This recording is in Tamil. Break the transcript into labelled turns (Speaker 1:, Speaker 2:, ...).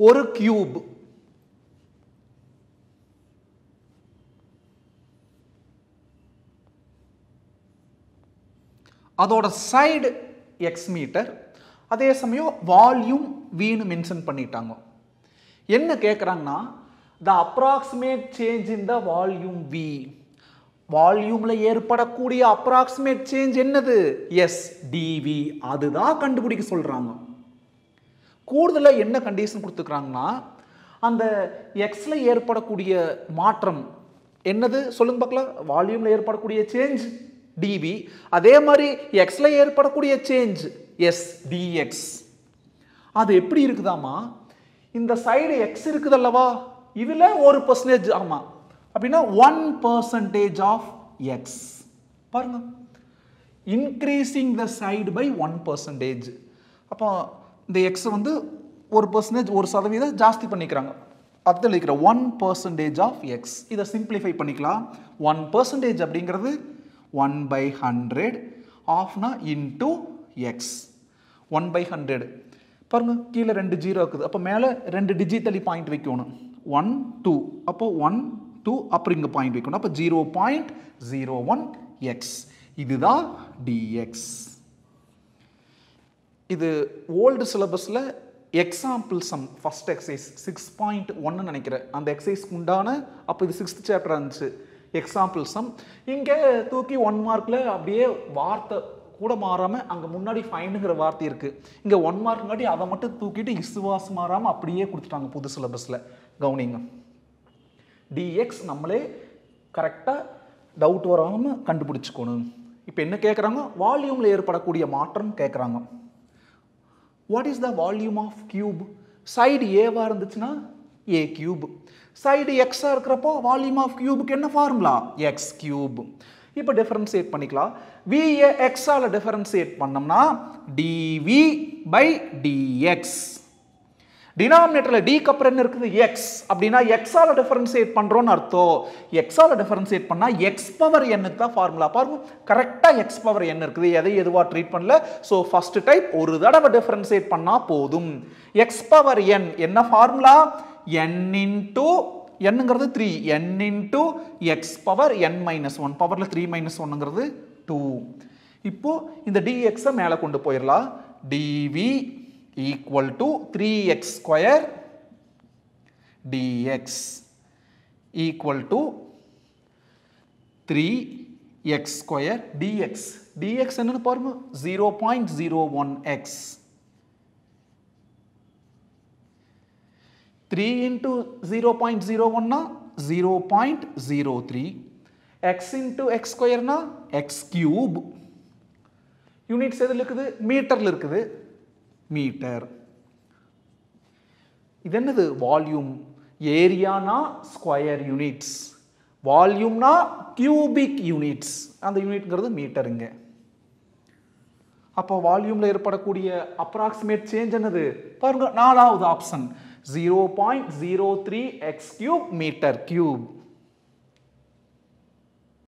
Speaker 1: ஒரு கியூப் அதோட சைடு எக்ஸ் மீட்டர் அதே சமயம் வால்யூம் வீணு மென்ஷன் பண்ணிட்டாங்க என்ன கேட்குறாங்கன்னா the approximate change in the volume V வால்யூமில் ஏற்படக்கூடிய அப்ராக்சிமேட் சேஞ்ச் என்னது எஸ் டிவி அதுதான் கண்டுபிடிக்க சொல்கிறாங்க கூடுதலாக என்ன கண்டிஷன் கொடுத்துக்கிறாங்கன்னா அந்த எக்ஸில் ஏற்படக்கூடிய மாற்றம் என்னது சொல்லுங்க பார்க்கலாம் வால்யூமில் ஏற்படக்கூடிய சேஞ்ச் டிவி அதே மாதிரி எக்ஸில் ஏற்படக்கூடிய சேஞ்ச் எஸ் டிஎக்ஸ் அது எப்படி இருக்குதாமா இந்த சைடு எக்ஸ் இருக்குதல்லவா இதில் ஒரு பர்சன்டேஜ் ஆமாம் அப்படின்னா ஒன் பர்சன்டேஜ் ஆஃப் எக்ஸ் பாருங்க increasing the side by one percentage அப்போ இந்த எக்ஸ் வந்து ஒரு பர்சன்டேஜ் ஒரு சதவீதம் ஜாஸ்தி பண்ணிக்கிறாங்க அதில் இருக்கிற ஒன் பர்சன்டேஜ் ஆஃப் எக்ஸ் இதை சிம்பிளிஃபை பண்ணிக்கலாம் ஒன் பர்சன்டேஜ் அப்படிங்கிறது ஒன் பை ஹண்ட்ரட் ஆஃப்னா into x one by hundred பாருங்க கீழே ரெண்டு ஜீரோ இருக்குது அப்போ மேலே ரெண்டு டிஜிட்டலி பாயிண்ட் வைக்கணும் ஒன் டூ அப்போ ஒன் டூ அப்புறம் இங்கே பாயிண்ட் வைக்கணும் அப்போ zero point zero one x இதுதான் டிஎக்ஸ் இது ஓல்டு சிலபஸில் example sum first exercise six point ஒன்னு நினைக்கிறேன் அந்த எக்ஸசைஸ்க்கு உண்டான அப்போ இது சிக்ஸ்த் சாப்டர் இருந்துச்சு எக்ஸாம்பிள் சம் இங்கே தூக்கி ஒன் மார்க்கில் அப்படியே வார்த்தை கூட மாறாமல் அங்கே முன்னாடி ஃபைனுங்கிற வார்த்தை இருக்குது இங்கே ஒன் மார்க்குங்காட்டி அதை மட்டும் தூக்கிட்டு இசுவாஸ் மாறாமல் அப்படியே கொடுத்துட்டாங்க புது சிலபஸில் கவுனிங்க டிஎக்ஸ் நம்மளே கரெக்டாக டவுட் வராமல் கண்டுபிடிச்சிக்கணும் இப்போ என்ன கேட்குறாங்க வால்யூமில் ஏற்படக்கூடிய மாற்றம் கேட்குறாங்க what is the volume of cube side ஏவாக இருந்துச்சுன்னா ஏ கியூப் சைடு எக்ஸாக இருக்கிறப்போ வால்யூம் ஆஃப் கியூபுக்கு என்ன ஃபார்முலா எக்ஸ் கியூப் இப்போ டிஃபரன்சியேட் பண்ணிக்கலாம் விஏ எக்ஸால் டிஃபரன்சியேட் பண்ணோம்னா டிவி பை டிஎக்ஸ் டினாமினேட்டரில் டிக்கு அப்புறம் என்ன இருக்குது எக்ஸ் அப்படின்னா எக்ஸால் டிஃபரன்சியேட் பண்ணுறோன்னு அர்த்தம் எக்ஸால் டிஃபரன்சியேட் பண்ணால் எக்ஸ் பவர் என்னுக்கு தான் ஃபார்முலா பாருங்க கரெக்டாக எக்ஸ் பவர் என்ன இருக்குது எதை எதுவாக ட்ரீட் பண்ணல ஸோ ஃபர்ஸ்ட் டைப் ஒரு தடவை டிஃபரன்சியேட் பண்ணால் போதும் எக்ஸ் பவர் என் என்ன ஃபார்முலா என் இன்டூ என்னங்கிறது three n into x power n minus one பவரில் த்ரீ மைனஸ் ஒன்னுங்கிறது டூ இப்போ இந்த டிஎக்ஸை மேலே கொண்டு போயிடலாம் d V equal to 3x square dx equal to 3x square dx dx என்னன்னு பாருங்க 0.01x 3 into 0.01 னா 0.03 x into x square னா x cube யூனிட்ஸ் எதில் இருக்குது மீட்டரில் இருக்குது மீட்டர் இது என்னது வால்யூம் ஏரியானா ஸ்கொயர் யூனிட்ஸ் வால்யூம்னா கியூபிக் யூனிட்ஸ் அந்த யூனிட்ங்கிறது மீட்டருங்க அப்போ வால்யூம்ல ஏற்படக்கூடிய அப்ராக்சிமேட் சேஞ்ச் என்னது பாருங்க நாலாவது option zero point zero three x cube metre cube